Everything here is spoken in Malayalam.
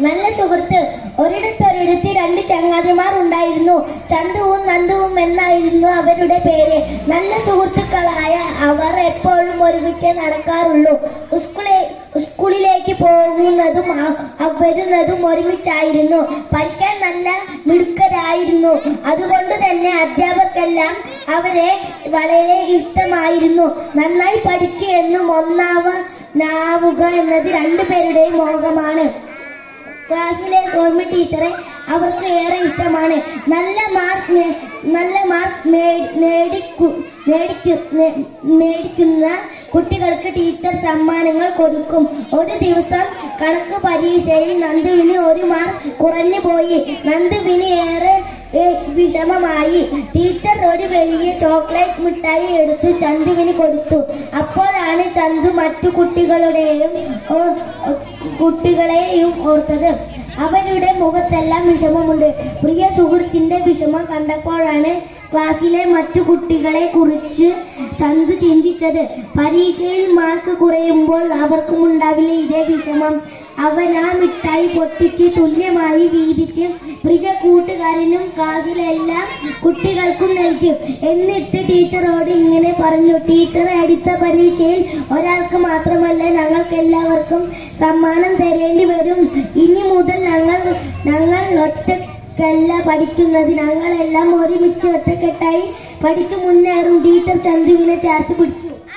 നല്ല സുഹൃത്ത് ഒരിടത്തൊരിടത്ത് രണ്ട് ചങ്ങാതിമാർ ഉണ്ടായിരുന്നു ചന്തുവും നന്ദുവും എന്നായിരുന്നു അവരുടെ പേര് നല്ല സുഹൃത്തുക്കളായ അവർ എപ്പോഴും ഒരുമിച്ച് നടക്കാറുള്ളൂ സ്കൂളെ സ്കൂളിലേക്ക് പോകുന്നതും അ- അ- വരുന്നതും ഒരുമിച്ചായിരുന്നു പഠിക്കാൻ നല്ല മിടുക്കരായിരുന്നു അതുകൊണ്ട് തന്നെ അധ്യാപകർക്കെല്ലാം അവരെ വളരെ ഇഷ്ടമായിരുന്നു നന്നായി പഠിക്കുക എന്നും ഒന്നാവുക എന്നത് രണ്ടുപേരുടെയും മോഹമാണ് ക്ലാസ്സിലെ സോമി ടീച്ചറെ അവർക്ക് ഏറെ ഇഷ്ടമാണ് നല്ല മാർക്ക് നേ- നല്ല മാർക്ക് നേ- നേടിക്കു- നേടിക്കു- നേ- മേടിക്കുന്ന കുട്ടികൾക്ക് ടീച്ചർ സമ്മാനങ്ങൾ കൊടുക്കും ഒരു ദിവസം കണക്ക് പരീക്ഷയിൽ നന്ദുവിന് ഒരു മാർക്ക് കുറഞ്ഞു പോയി നന്ദുവിന് ഏറെ ഏ, വിഷമമായി ടീച്ചർ ഒരു വലിയ ചോക്ലേറ്റ് മിഠായി എടുത്ത് ചന്തുവിന് കൊടുത്തു അപ്പോഴാണ് ചന്തു മറ്റു കുട്ടികളുടെയും ഓ, ഓ, കുട്ടികളെയും ഓർത്തത് അവരുടെ മുഖത്തെല്ലാം വിഷമമുണ്ട് പ്രിയ സുഹൃത്തിന്റെ വിഷമം കണ്ടപ്പോഴാണ് ക്ലാസ്സിലെ മറ്റു കുട്ടികളെ കുറിച്ച് ചന്തു ചിന്തിച്ചത് പരീക്ഷയിൽ മാർക്ക് കുറയുമ്പോൾ അവർക്കും ഉണ്ടാവില്ല ഇതേ വിഷമം അവൻ ആ മിഠായി പൊട്ടിച്ച് തുല്യമായി വീതിച്ച് പ്രിയ കൂട്ടുകാരനും ക്ലാസ്സിലെ എല്ലാ കുട്ടികൾക്കും നൽകി എന്നിട്ട് ടീച്ചറോട് ഇങ്ങനെ പറഞ്ഞു ടീച്ചർ അടുത്ത പരീക്ഷയിൽ ഒരാൾക്ക് മാത്രമല്ല ഞങ്ങൾക്ക് എല്ലാവർക്കും സമ്മാനം തരേണ്ടി വരും ഇനി മുതൽ ഞങ്ങൾ ഞങ്ങൾ ഒറ്റക്കല്ല പഠിക്കുന്നത് ഞങ്ങളെല്ലാം ഒരുമിച്ച് ഒറ്റക്കെട്ടായി പഠിച്ചു മുന്നേറും ടീച്ചർ ചന്തുവിനെ ചേർത്ത് പിടിച്ചു